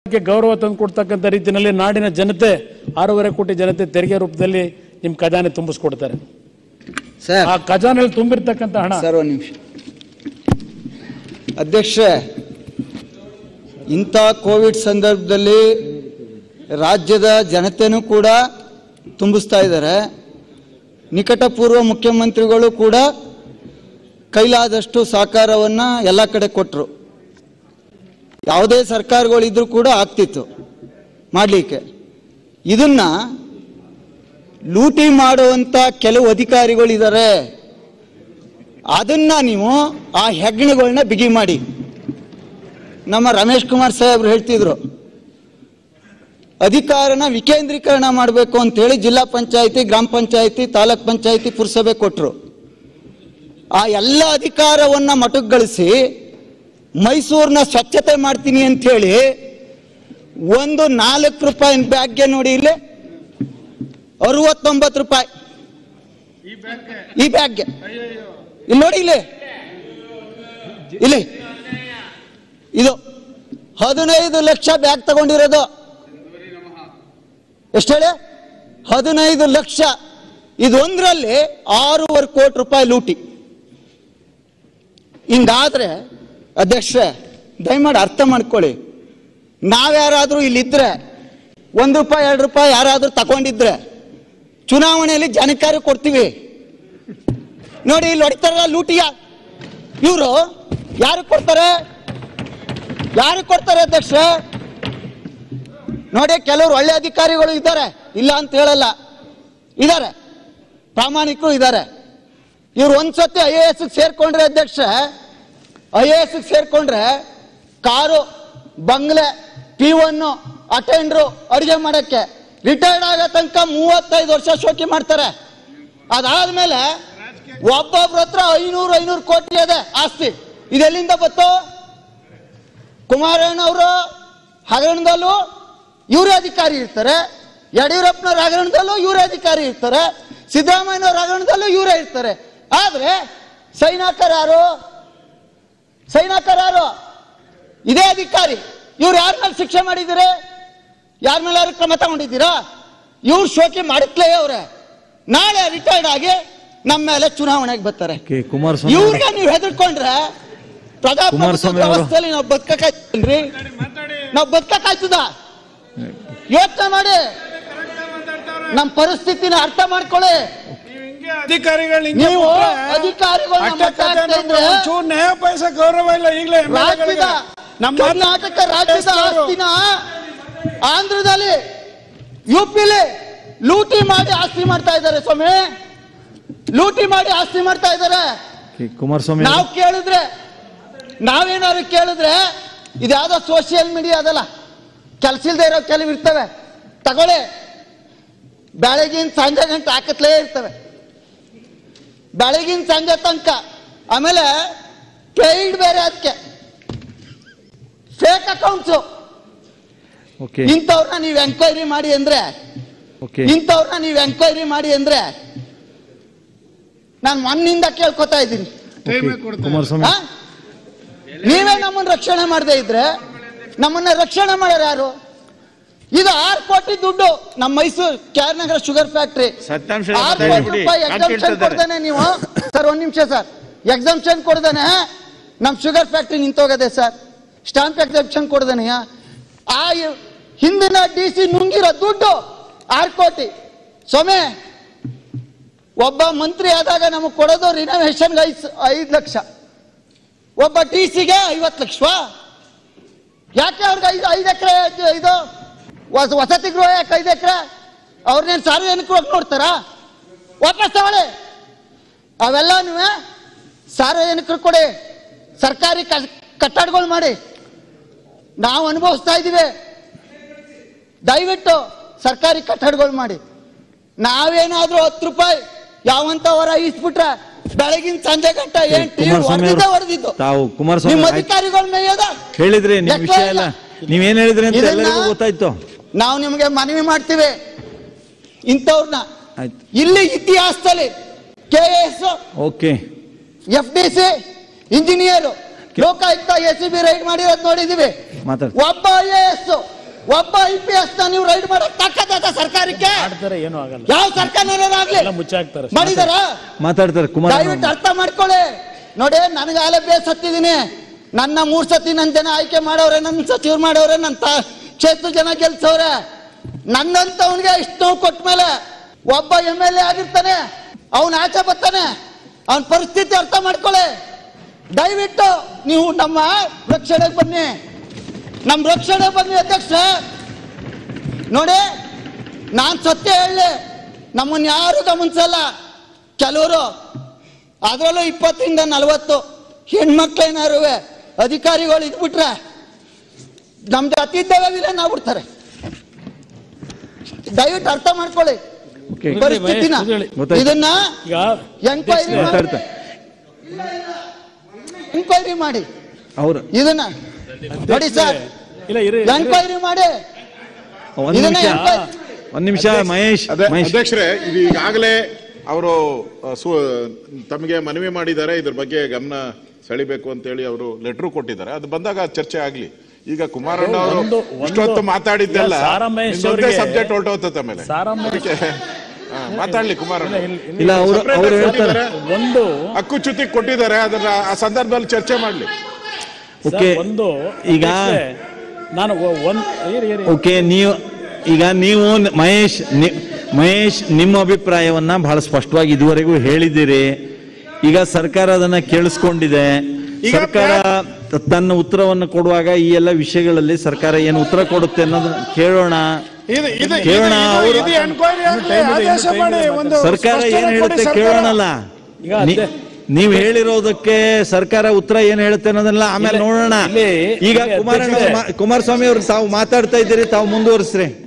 ಕ್ಕೆ ಗೌರವ ತಂದು ಕೊಡ್ತಕ್ಕಂಥ ರೀತಿಯಲ್ಲಿ ನಾಡಿನ ಜನತೆ ಆರೂವರೆ ಕೋಟಿ ಜನತೆ ತೆರಿಗೆ ರೂಪದಲ್ಲಿ ನಿಮ್ ಖಜಾನೆ ತುಂಬಿಸ್ಕೊಡ್ತಾರೆ ಸರ್ ಆ ಖಜಾನೆಯಲ್ಲಿ ತುಂಬಿರ್ತಕ್ಕಂಥ ಹಣ ಸರ್ ಒಂದು ನಿಮಿಷ ಅಧ್ಯಕ್ಷ ಇಂಥ ಕೋವಿಡ್ ಸಂದರ್ಭದಲ್ಲಿ ರಾಜ್ಯದ ಜನತೆನೂ ಕೂಡ ತುಂಬಿಸ್ತಾ ಇದ್ದಾರೆ ನಿಕಟಪೂರ್ವ ಮುಖ್ಯಮಂತ್ರಿಗಳು ಕೂಡ ಕೈಲಾದಷ್ಟು ಸಹಕಾರವನ್ನು ಎಲ್ಲ ಕಡೆ ಕೊಟ್ಟರು ಯಾವುದೇ ಸರ್ಕಾರಗಳಿದ್ರೂ ಕೂಡ ಆಗ್ತಿತ್ತು ಮಾಡಲಿಕ್ಕೆ ಇದನ್ನ ಲೂಟಿ ಮಾಡುವಂಥ ಕೆಲವು ಅಧಿಕಾರಿಗಳಿದ್ದಾರೆ ಅದನ್ನ ನೀವು ಆ ಹೆಗ್ಣಗಳನ್ನ ಬಿಗಿ ಮಾಡಿ ನಮ್ಮ ರಮೇಶ್ ಕುಮಾರ್ ಸಾಹೇಬ್ರು ಹೇಳ್ತಿದ್ರು ಅಧಿಕಾರನ ವಿಕೇಂದ್ರೀಕರಣ ಮಾಡಬೇಕು ಅಂತೇಳಿ ಜಿಲ್ಲಾ ಪಂಚಾಯತಿ ಗ್ರಾಮ ಪಂಚಾಯತಿ ತಾಲೂಕ್ ಪಂಚಾಯತಿ ಪುರಸಭೆ ಕೊಟ್ಟರು ಆ ಎಲ್ಲ ಅಧಿಕಾರವನ್ನ ಮಟುಕುಗೊಳಿಸಿ ಮೈಸೂರನ್ನ ಸ್ವಚ್ಛತೆ ಮಾಡ್ತೀನಿ ಅಂಥೇಳಿ ಒಂದು ನಾಲ್ಕು ರೂಪಾಯಿ ಬ್ಯಾಗ್ಗೆ ನೋಡಿ ಇಲ್ಲಿ ಅರವತ್ತೊಂಬತ್ತು ರೂಪಾಯಿ ಈ ಬ್ಯಾಗ್ಗೆ ಇಲ್ಲಿ ನೋಡಿ ಇಲ್ಲಿ ಇಲ್ಲಿ ಇದು ಹದಿನೈದು ಲಕ್ಷ ಬ್ಯಾಗ್ ತಗೊಂಡಿರೋದು ಎಷ್ಟು ಹೇಳಿ ಹದಿನೈದು ಲಕ್ಷ ಇದೊಂದರಲ್ಲಿ ಆರೂವರೆ ಕೋಟಿ ರೂಪಾಯಿ ಲೂಟಿ ಹಿಂಗಾದ್ರೆ ಅಧ್ಯಕ್ಷ ದಯಮಾಡಿ ಅರ್ಥ ಮಾಡ್ಕೊಳ್ಳಿ ನಾವ್ಯಾರಾದ್ರೂ ಇಲ್ಲಿದ್ರೆ ಒಂದು ರೂಪಾಯಿ ಎರಡು ರೂಪಾಯಿ ಯಾರಾದ್ರೂ ತಗೊಂಡಿದ್ರೆ ಚುನಾವಣೆಯಲ್ಲಿ ಜನಕಾರಿ ಕೊಡ್ತೀವಿ ನೋಡಿ ಇಲ್ಲಿ ಹೊಡಿತಾರಲ್ಲ ಲೂಟಿಯ ಇವರು ಯಾರು ಕೊಡ್ತಾರೆ ಯಾರು ಕೊಡ್ತಾರೆ ಅಧ್ಯಕ್ಷ ನೋಡಿ ಕೆಲವರು ಒಳ್ಳೆ ಅಧಿಕಾರಿಗಳು ಇದ್ದಾರೆ ಇಲ್ಲ ಅಂತ ಹೇಳಲ್ಲ ಇದ್ದಾರೆ ಪ್ರಾಮಾಣಿಕರು ಇದ್ದಾರೆ ಇವ್ರು ಒಂದ್ಸತಿ ಐ ಎ ಎಸ್ ಸೇರ್ಕೊಂಡ್ರೆ ಅಧ್ಯಕ್ಷ ಐ ಎ ಎಸ್ ಸೇರ್ಕೊಂಡ್ರೆ ಕಾರು ಬಂಗ್ಲೆ ಟಿ ಒನ್ನು ಅಟೆಂಡ್ರು ಅಡುಗೆ ಮಾಡಕ್ಕೆ ರಿಟೈರ್ಡ್ ಆಗೋ ತನಕ ಮೂವತ್ತೈದು ವರ್ಷ ಶೋಕಿ ಮಾಡ್ತಾರೆ ಅದಾದ್ಮೇಲೆ ಒಬ್ಬೊಬ್ರ ಹತ್ರ ಐನೂರು ಐನೂರು ಕೋಟಿ ಇದೆ ಆಸ್ತಿ ಇದೆಲ್ಲಿಂದ ಬತ್ತು ಕುಮಾರಣ್ಣ ಅವರು ಹಗರಣದಲ್ಲೂ ಇವರೇ ಅಧಿಕಾರಿ ಇರ್ತಾರೆ ಯಡಿಯೂರಪ್ಪನವ್ರ ಹಗರಣದಲ್ಲೂ ಇವರೇ ಅಧಿಕಾರಿ ಇರ್ತಾರೆ ಸಿದ್ದರಾಮಯ್ಯನವ್ರ ಹಗರಣದಲ್ಲೂ ಇವರೇ ಇರ್ತಾರೆ ಆದ್ರೆ ಸೈನಾಕರ್ ಯಾರು ಸೈನಾಕರ್ ಯಾರು ಇದೇ ಅಧಿಕಾರಿ ಇವ್ರು ಯಾರ ಮೇಲೆ ಶಿಕ್ಷೆ ಮಾಡಿದ್ದೀರಿ ಯಾರ ಮೇಲೆ ಯಾರು ಕ್ರಮ ತಗೊಂಡಿದ್ದೀರಾ ಇವ್ರು ಶೋಕಿ ಮಾಡಿತ್ಲೇ ಅವ್ರೆ ನಾಳೆ ರಿಟೈರ್ಡ್ ಆಗಿ ನಮ್ಮ ಮೇಲೆ ಚುನಾವಣೆಗೆ ಬರ್ತಾರೆ ಕೆ ಕುಮಾರಸ್ವಾಮಿ ಇವ್ರಿಗೆ ನೀವು ಹೆದರ್ಕೊಂಡ್ರೆ ಪ್ರಜಾಪ್ರಭುತ್ವ ಕುಮಾರಸ್ವಾಮಿ ಅವರು- ವ್ಯವಸ್ಥೆಯಲ್ಲಿ ನಾವು ಬದುಕಕ್ಕಾಯ್ತೇನ್ರಿ ನಾವು ಬದುಕಕ್ಕಾಯ್ತದ ಯೋಚನೆ ಮಾಡಿ ನಮ್ಮ ಪರಿಸ್ಥಿತಿನ ಅರ್ಥ ಮಾಡ್ಕೊಳ್ಳಿ ಅಧಿಕಾರಿಗಳು ನೀವು ಅಧಿಕಾರಿಗಳನ್ನ ಮಾತಾಡ್ತಾ ಇದ್ರೆ ಒಂಚೂರು ನ್ಯಾಯ ಪೈಸೆ ಗೌರವ ಇಲ್ಲ ಈಗಲೇ ರಾಜ್ಯದ ನಮ್ಮ ಕರ್ನಾಟಕ ರಾಜ್ಯದ ಆಸ್ತಿನ ಆಂಧ್ರದಲ್ಲಿ ಯುಪಿಲಿ ಲೂಟಿ ಮಾಡಿ ಆಸ್ತಿ ಮಾಡ್ತಾ ಇದ್ದಾರೆ ಸ್ವಾಮಿ ಲೂಟಿ ಮಾಡಿ ಆಸ್ತಿ ಮಾಡ್ತಾ ಇದ್ದಾರೆ ಕೆ ಕುಮಾರಸ್ವಾಮಿ ನಾವು ಕೇಳಿದ್ರೆ ನಾವೇನಾದ್ರು ಕೇಳಿದ್ರೆ ಇದ್ಯಾವುದೋ ಸೋಷಿಯಲ್ ಮೀಡಿಯಾ ಅದಲ್ಲ ಕೆಲ್ಸ ಇಲ್ದೇ ಇರೋ ಕೆಲವು ಇರ್ತವೆ ತಗೊಳ್ಳಿ ಬೆಳಗಿನ ಸಂಜೆ ಗಂಟೆ ಹಾಕತ್ಲೇ ಇರ್ತವೆ ಬೆಳಗಿನ ಸಂಜೆ ತನಕ ಆಮೇಲೆ ಪೇಯ್ಡ್ ಬೇರೆ ಅದಕ್ಕೆ ಫೇಕ್ ಅಕೌಂಟ್ಸು ಓಕೆ ಇಂಥವ್ರನ್ನ ನೀವು ಎಂಕ್ವೈರಿ ಮಾಡಿ ಅಂದ್ರೆ ಓಕೆ ಇಂಥವ್ರನ್ನ ನೀವು ಎಂಕ್ವೈರಿ ಮಾಡಿ ಅಂದ್ರೆ ನಾನು ಮಣ್ಣಿಂದ ಕೇಳ್ಕೊತಾ ಇದ್ದೀನಿ ಓಕೆ ಕುಮಾರಸ್ವಾಮಿ ಆ? ನೀವೇ ನಮ್ಮನ್ನ ರಕ್ಷಣೆ ಮಾಡದೇ ಇದ್ರೆ ನಮ್ಮನ್ನ ರಕ್ಷಣೆ ಮಾಡೋರು ಯಾರು ಇದು ಆರು ಕೋಟಿ ದುಡ್ಡು ನಮ್ಮ Mysuru K R Nagar sugar factory ಸತ್ಯಾಂಶ ಆರು ಕೋಟಿ ರೂಪಾಯಿ ಎಕ್ಸಾಮ್ಷನ್ ಕೊಡ್ದೇನೆ ನೀವು ಸರ್ ಒಂದ್ ನಿಮಿಷ ಸರ್ ಎಕ್ಸಾಮ್ಷನ್ ಕೊಡ್ದೇನೆ ನಮ್ ಶುಗರ್ ಫ್ಯಾಕ್ಟ್ರಿ ನಿಂತೋಗದೆ ಸರ್ ಸ್ಟಾಂಪ್ ಎಕ್ಸಾಮ್ಷನ್ ಕೊಡ್ದೇನೆ ಆ ಇ- ಹಿಂದಿನ ಡಿ ಸಿ ನುಂಗಿರೋ ದುಡ್ಡು ಆರು ಕೋಟಿ ಸೊಮೆ ಒಬ್ಬ ಮಂತ್ರಿ ಆದಾಗ ನಮಗೆ ಕೊಡೋದು ರಿನೋವೇಷನ್ಗೆ ಐದು ಐದು ಲಕ್ಷ ಒಬ್ಬ ಡಿ ಸಿಗೆ ಐವತ್ತು ಲಕ್ಷವಾ ಯಾಕೆ ಅವ್ರಿಗೆ ಐದು ಐದು ಎಕರೆ ಇದು ವಸ- ವಸತಿ ಗೃಹ ಯಾಕೆ ಐದು ಎಕರೆ ಅವ್ರನ್ನೇನು ಸಾರ್ವಜನಿಕವಾಗಿ ನೋಡ್ತಾರಾ ವಾಪಸ್ ತಗೊಳ್ಳಿ ಅವೆಲ್ಲನೂ ಸಾರ್ವಜನಿಕರು ಕೊಡಿ ಸರ್ಕಾರಿ ಕ- ಕಟ್ಟಡಗಳು ಮಾಡಿ ನಾವು ಅನುಭವಿಸ್ತಾ ಇದ್ದೀವಿ ದಯವಿಟ್ಟು ಸರ್ಕಾರಿ ಕಟ್ಟಡಗಳು ಮಾಡಿ ನಾವೇನಾದ್ರೂ ಹತ್ತು ರೂಪಾಯಿ ಯಾವಂತವರ ಇಸ್ಬಿಟ್ರೆ ಬೆಳಗಿನ ಸಂಜೆ ಗಂಟ ಏನ್ ಟಿವಿ ಕುಮಾರಸ್ವಾಮಿ ಹೊಡೆದಿದ್ದ ಅವರು ಹೊಡೆದಿದ್ದು ತಾವು ಕುಮಾರಸ್ವಾಮಿ ನಿಮ್ಮ ಆಯ್ತು. ಅಧಿಕಾರಿಗಳ ಮೇಯದ ಹೇಳಿದ್ರಿ ನಿಮ್ ಲೆಕ್ಕ ವಿಷಯ ಇಲ್ಲ. ಎಲ್ಲ ನೀವೇನ್ ಹೇಳಿದ್ರಿ ಅಂತ ಇದನ್ನ- ಎಲ್ಲರಿಗೂ ಗೊತ್ತಾಯ್ತು ನಾವು ನಿಮಗೆ ಮನವಿ ಮಾಡ್ತೀವಿ ಇಂಥವ್ರನ್ನ ಆಯ್ತು ಇಲ್ಲಿ ಇತಿಹಾಸದಲ್ಲಿ K S okay F D C engineer Lokayukta A C B raid ಮಾಡಿರೋದು ನೋಡಿದೀವಿ ಮಾತಾಡಿ ಒಬ್ಬ ಐ ಎ ಎಸ್ ಒಬ್ಬ ಐ ಪಿ ಎಸ್ ನ ನೀವು ರೈಡ್ ಮಾಡಕ್ ತಾಕತ್ತ ಸರ್ಕಾರಕ್ಕೆ ಮಾಡ್ತಾರೆ ಏನೂ ಆಗಲ್ಲ ಯಾವ ಸರ್ಕಾರನಾಗ್ಲಿ ಎಲ್ಲ ಮುಚ್ಚಾಕ್ತಾರೆ ಮಾಡಿದಾರ ಮಾತಾಡ್ತಾರೆ ಕುಮಾರ ದಯವಿಟ್ಟು ಅರ್ಥ ಮಾಡ್ಕೊಳ್ಳಿ ನೋಡಿ ನನಗೆ ಆಲೆ ಬೇಸ್ ಹತ್ತಿದ್ದೀನಿ ನನ್ನ ಮೂರ್ ಸತಿ ನನ್ನ ಜನ ಆಯ್ಕೆ ಮಾಡವ್ರೆ ನನ್ನ ಸಚಿವರು ಮಾಡವ್ರೆ ನನ್ನ ತಾ ಕ್ಷೇತ್ರ ಜನ ಗೆಲ್ಸವ್ರೆ ನನ್ನಂತವನ್ಗೆ ಇಷ್ಟು ನೋವು ಕೊಟ್ಟ ಮೇಲೆ ಒಬ್ಬ ಎಮ್ ಎಲ್ ಎ ಆಗಿರ್ತಾನೆ ಅವನ್ ಆಚೆ ಬರ್ತಾನೆ ಅವನ ಪರಿಸ್ಥಿತಿ ಅರ್ಥ ಮಾಡ್ಕೊಳ್ಳಿ ದಯವಿಟ್ಟು ನೀವು ನಮ್ಮ ರಕ್ಷಣೆಗೆ ಬನ್ನಿ ನಮ್ಮ ರಕ್ಷಣೆಗೆ ಬನ್ನಿ ಅಧ್ಯಕ್ಷ ನೋಡಿ ನಾನ್ ಸತ್ಯ ಹೇಳಿ ನಮ್ಮನ್ನ ಯಾರು ಗಮನಿಸಲ್ಲ ಕೆಲವರು ಅದರಲ್ಲೂ ಇಪ್ಪತ್ತರಿಂದ ನಲವತ್ತು ಹೆಣ್ಮಕ್ಳೇನಾರು ಅಧಿಕಾರಿಗಳು ಇದ್ಬಿಟ್ರೆ ನಮ್ದು ಅತಿಥ್ಯ ವಿಲನ್ ಆಗ್ಬಿಡ್ತಾರೆ ದಯವಿಟ್ಟು ಅರ್ಥ ಮಾಡ್ಕೊಳ್ಳಿ ಓಕೆ ಪರಿಸ್ಥಿತಿನ ಗೊತ್ತಾಯ್ತು. ಇದನ್ನ ಈಗ ಎಂಕ್ವೈರಿ ಮಾಡಿ ಮಾತಾಡ್ತಾರೆ ಎಂಕ್ವೈರಿ ಮಾಡಿ ಅವ್ರು ಇದನ್ನ ನೋಡಿ ಸರ್ ಇಲ್ಲ ಇರಿ ಎಂಕ್ವೈರಿ ಮಾಡಿ ಒಂದ್ ಇದನ್ನ ನಿಮಿಷ ಎಂಕ್ವೈರಿ ಒಂದ್ ನಿಮಿಷ ಮಹೇಶ್ ಅದೇ ಮಹೇಶ್ ಅಧ್ಯಕ್ಷರೇ ಇದು ಈಗಾಗಲೇ ಅವರು ತಮಗೆ ಮನವಿ ಮಾಡಿದ್ದಾರೆ ಇದ್ರ ಬಗ್ಗೆ ಗಮನ ಸೆಳಿಬೇಕು ಅಂತ ಹೇಳಿ ಅವರು ಲೆಟರ್ ಕೊಟ್ಟಿದ್ದಾರೆ ಅದು ಬಂದಾಗ ಚರ್ಚೆ ಆಗ್ಲಿ ಈಗ ಕುಮಾರಣ್ಣ ಅವರು ಒಂದು- ಒಂದು- ಇಷ್ಟೊತ್ತು ಮಾತಾಡಿದ್ದೆಲ್ಲ ಈಗ ಸಾರಾ ಮಹೇಶ್ ನಿಮ್ದೊಂದೇ ಅವ್ರಿಗೆ- ಸಬ್ಜೆಕ್ಟ್ ಹೊರಟೋಗ್ತದೆ ಆಮೇಲೆ ಸಾರಾ ಮಹೇಶ್- ಅದಕ್ಕೆ ಹಾ, ಮಾತಾಡ್ಲಿ ಕುಮಾರಣ್ಣ ಇಲ್ಲ ಅವರು Separate ಅವ್ರು ಆಗಿ ಹೇಳ್ತಾರೆ ಕೊಟ್ಟಿದ್ದಾರೆ. ಒಂದು ಹಕ್ಕು ಚ್ಯುತಿ ಕೊಟ್ಟಿದ್ದಾರೆ ಅದನ್ನ ಆ ಸಂದರ್ಭದಲ್ಲಿ ಚರ್ಚೆ ಮಾಡ್ಲಿ ಓಕೆ ಸರ್, ಒಂದು ಈಗ ಅಧ್ಯಕ್ಷೆ, ನಾನು ಒ- ಒಂದ್ ಇರಿ ಇರಿ ಓಕೆ ನೀವು ಈಗ ನೀವು ನ- ಮಹೇಶ್ ನಿ- ಮಹೇಶ್ ನಿಮ್ಮ ಅಭಿಪ್ರಾಯವನ್ನ ಬಹಳ ಸ್ಪಷ್ಟವಾಗಿ ಇದುವರೆಗೂ ಹೇಳಿದ್ದೀರಿ ಈಗ ಸರ್ಕಾರ ಅದನ್ನ ಕೇಳಿಸ್ಕೊಂಡಿದೆ ಈಗ ಸರ್ಕಾರ ತ- ತನ್ನ ಉತ್ತರವನ್ನು ಕೊಡುವಾಗ ಈ ಎಲ್ಲ ವಿಷಯಗಳಲ್ಲಿ ಸರ್ಕಾರ ಏನು ಉತ್ತರ ಕೊಡುತ್ತೆ ಅನ್ನೋದನ್ನ ಕೇಳೋಣ ಇದು ಇದು ಕೇಳೋಣ ಅವರು ಇದು ಎನ್ಕ್ವೈರಿ ಆಗಲಿ time ಇದೆ, ಆದೇಶ ಇನ್ನು time ಮಾಡಿ ಇದೆ ಒಂದು ಸರ್ಕಾರ ಸ್ಪಷ್ಟನೆ ಏನ್ ಕೊಡಿ ಹೇಳುತ್ತೆ ಸರ್ಕಾರ. ಕೇಳೋಣಲ್ಲ ಈಗ ನೀ- ಅದೇ- ನೀವ್ ಹೇಳಿರೋದಕ್ಕೆ ಸರ್ಕಾರ ಉತ್ತರ ಏನ್ ಹೇಳುತ್ತೆ ಅನ್ನೋದನ್ನ ಆಮೇಲೆ ಇಲ್ಲಿ- ನೋಡೋಣ ಇಲ್ಲಿ- ಈಗ ಇಲ್ಲಿ ಕುಮಾರಣ್ಣ ಅಧ್ಯಕ್ಷರೇ. ಮಾ- ಕುಮಾರಸ್ವಾಮಿ ಅವರು ತಾವು ಮಾತಾಡ್ತಾ ಇದ್ದೀರಿ ತಾವು ಮುಂದುವರಿಸ್ರಿ